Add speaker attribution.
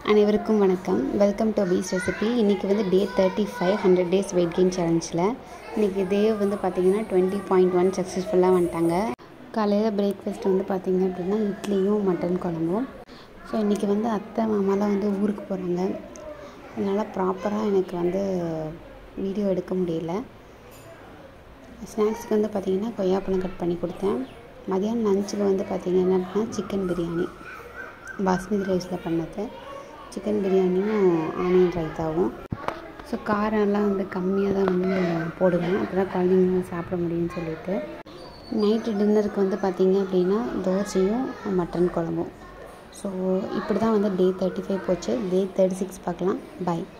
Speaker 1: அனைவருக்கும் வணக்கம் welcome to piece recipe இன்றைக்கி வந்து day thirty five hundred days weight gain சேலஞ்சில் இன்றைக்கி தேவ் வந்து பார்த்திங்கன்னா டுவெண்ட்டி பாயிண்ட் ஒன் சக்ஸஸ்ஃபுல்லாக வந்துட்டாங்க காலையில் பிரேக்ஃபாஸ்ட் வந்து பார்த்திங்க அப்படின்னா இட்லியும் மட்டன் குழம்பும் ஸோ இன்றைக்கி வந்து அத்தை மாமாலாம் வந்து ஊருக்கு போகிறாங்க அதனால் ப்ராப்பராக எனக்கு வந்து வீடியோ எடுக்க முடியல ஸ்நாக்ஸுக்கு வந்து பார்த்திங்கன்னா கொய்யாப்பழம் கட் பண்ணி கொடுத்தேன் மதியானம் லஞ்சுக்கு வந்து பார்த்திங்கன்னா அப்படின்னா சிக்கன் பிரியாணி பாஸ்மதி ரைஸில் பண்ணது சிக்கன் பிரியாணியும் ஆனியன் ரைத்தாவும் ஸோ காரம்லாம் வந்து கம்மியாக தான் வந்து போடுவேன் அப்போ தான் குழந்தைங்க சாப்பிட முடியும்னு சொல்லிட்டு நைட்டு டின்னருக்கு வந்து பார்த்திங்க அப்படின்னா தோசையும் மட்டன் குழம்பும் ஸோ இப்படி தான் வந்து டே தேர்ட்டி ஃபைவ் போச்சு டே தேர்ட்டி சிக்ஸ் பார்க்கலாம் பாய்